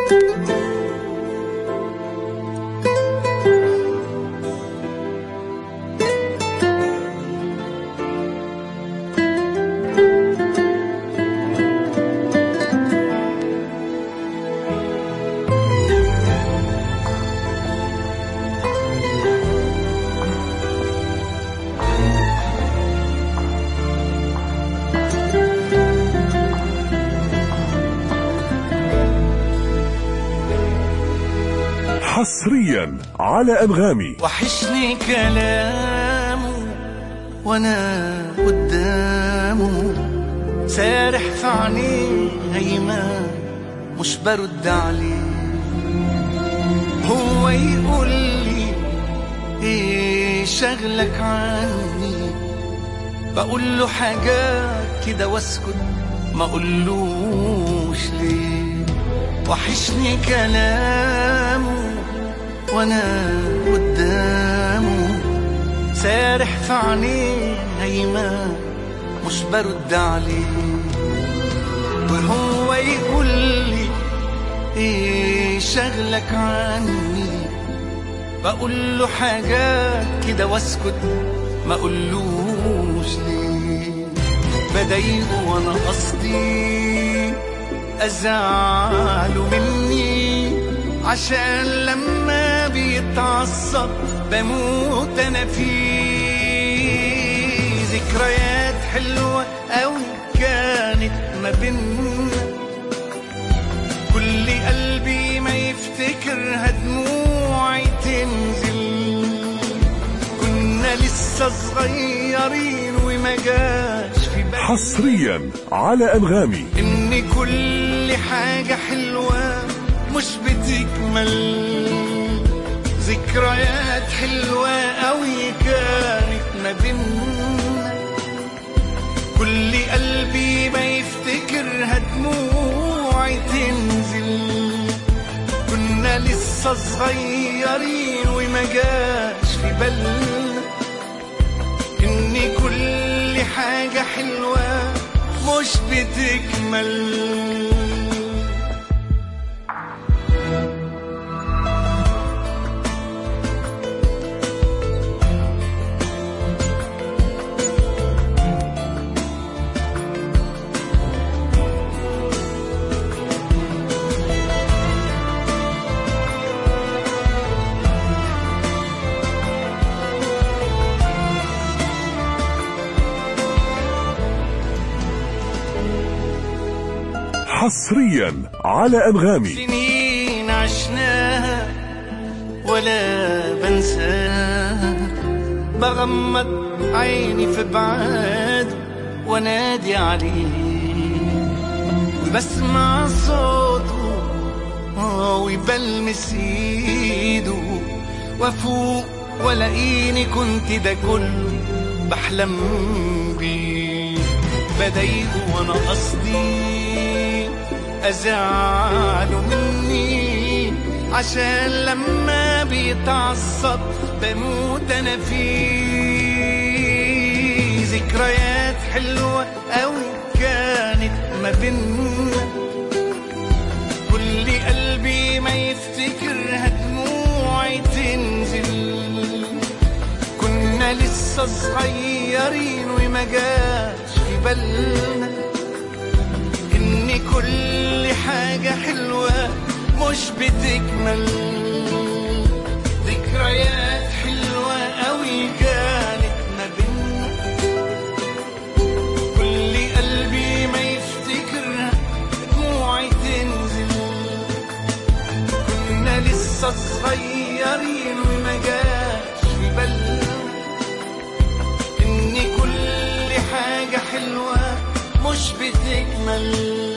حصريا على أنغامي وحشني كلامه وانا قدامه سارح في عينيه هيما مش برد عليه هو يقول لي ايه شغلك عني بقول له حاجات كده واسكت ما اقولوش ليه وحشني كلامه وانا قدامه سارح في عينيه هيما مش برد عليه وهو يقول لي ايه شغلك عني بقول له حاجات كده واسكت ما اقولوش ليه بضايقه وانا قصدي ازعله مني عشان لما بيتعصب بموت انا فيه ذكريات حلوة قوي كانت ما بينا كل قلبي ما يفتكرها دموعي تنزل كنا لسه صغيرين وما جاش في بالي حصريا على أنغامي ان كل حاجة حلوة مش بتكمل ذكريات حلوة قوي كانت ما بينا كل قلبي ما يفتكرها دموعي تنزل كنا لسه صغيرين وما جاش في بالنا ان كل حاجة حلوة مش بتكمل حصريا على أنغامي سنين عشناها ولا بنساها بغمض عيني في بعاد وانادي عليه وبسمع صوته آه، وبلمس ايده وافوق والاقيني كنت ده كله بحلم بيه بضايقه وانا قصدي ازعله مني عشان لما بيتعصب بموت انا فيه ذكريات حلوة قوي كانت ما بينا كل قلبي ما يفتكرها دموعي تنزل كنا لسه صغيرين وما جاش في بالنا ان كل حاجة حلوة مش بتكمل ذكريات حلوة قوي كانت ما بينا كل قلبي ما يفتكرها دموعي تنزل كنا لسه صغيرين وما جاش في بالنا ان كل حاجة حلوة مش بتكمل